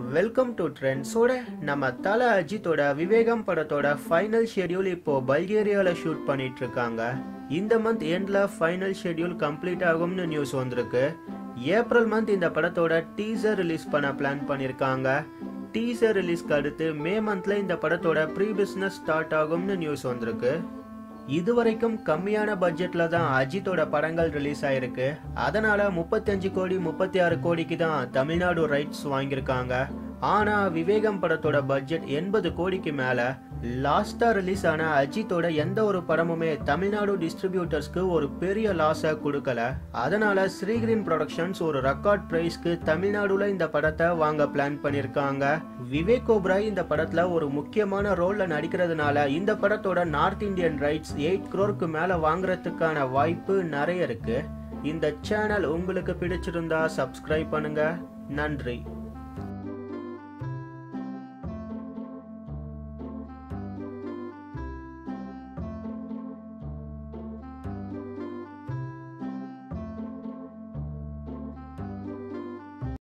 welcome to ட்ரெண்ட்ஸோட நம்ம தல அஜித்தோட விவேகம் படத்தோட ஃபைனல் ஷெட்யூல் இப்போ பல்கேரியால ஷூட் பண்ணிட்டு இருக்காங்க இந்த மந்த் எண்ட்ல ஃபைனல் ஷெட்யூல் கம்ப்ளீட் ஆகும்னு நியூஸ் வந்திருக்கு ஏப்ரல் மந்த் இந்த படத்தோட டீசர் ரிலீஸ் பண்ண பிளான் பண்ணியிருக்காங்க டீசர் ரிலீஸ்க்கு அடுத்து மே மந்த்ல இந்த படத்தோட ப்ரீ பிசினஸ் ஸ்டார்ட் ஆகும்னு நியூஸ் வந்திருக்கு இதுவரைக்கும் கம்மியான பட்ஜெட்ல தான் அஜித்தோட படங்கள் ரிலீஸ் ஆயிருக்கு அதனால முப்பத்தஞ்சு கோடி முப்பத்தி ஆறு கோடிக்கு தான் தமிழ்நாடு ரைட்ஸ் வாங்கியிருக்காங்க ஆனா விவேகம் படத்தோட பட்ஜெட் எண்பது கோடிக்கு மேல லாஸ்டா ரிலீஸ் ஆன அஜித்தோட எந்த ஒரு படமுமே தமிழ்நாடு டிஸ்ட்ரிபியூட்டர்ஸ்க்கு ஒரு பெரிய லாஸை கொடுக்கல அதனால ஸ்ரீகிரீன் ப்ரொடக்ஷன்ஸ் ஒரு ரெக்கார்ட் பிரைஸ்க்கு தமிழ்நாடுல இந்த படத்தை வாங்க பிளான் பண்ணிருக்காங்க விவேக் ஓப்ராய் இந்த படத்துல ஒரு முக்கியமான ரோல்ல நடிக்கிறதுனால இந்த படத்தோட நார்த் இந்தியன் ரைட்ஸ் எயிட் க்ரோருக்கு மேல வாங்குறதுக்கான வாய்ப்பு நிறைய இருக்கு இந்த சேனல் உங்களுக்கு பிடிச்சிருந்தா சப்ஸ்கிரைப் பண்ணுங்க நன்றி